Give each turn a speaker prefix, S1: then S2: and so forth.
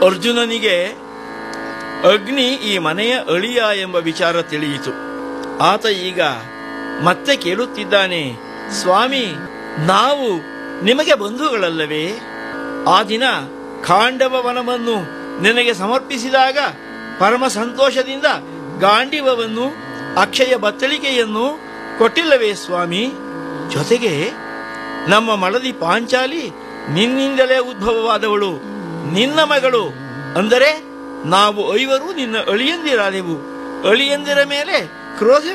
S1: ಅರ್ಜುನನಿಗೆ ಅಗ್ನಿ ಈ ಮನೆಯ ಅಳಿಯ ಎಂಬ ವಿಚಾರ ತಿಳಿಯಿತು ಆತ ಈಗ ಮತ್ತೆ ಕೇಳುತ್ತಿದ್ದಾನೆ ಸ್ವಾಮಿ ನಾವು ನಿಮಗೆ ಬಂಧುಗಳಲ್ಲವೇ ಆ ದಿನ ಖಾಂಡವ ವನವನ್ನು ನಿನಗೆ ಸಮರ್ಪಿಸಿದಾಗ ಪರಮ ಸಂತೋಷದಿಂದ ಗಾಂಡಿವವನ್ನು ಅಕ್ಷಯ ಬತ್ತಳಿಕೆಯನ್ನು ಕೊಟ್ಟಿಲ್ಲವೇ ಸ್ವಾಮಿ ಜೊತೆಗೆ ನಮ್ಮ ಮಳದಿ ಪಾಂಚಾಲಿ ನಿನ್ನಿಂದಲೇ ಉದ್ಭವವಾದವಳು ನಿನ್ನ ಮಗಳು ಅಂದರೆ ನಾವು ಐವರು ನಿನ್ನ ಅಳಿಯಂದಿರಾದೆವು ಅಳಿಯಂದಿರ ಮೇಲೆ ಕ್ರೋಧ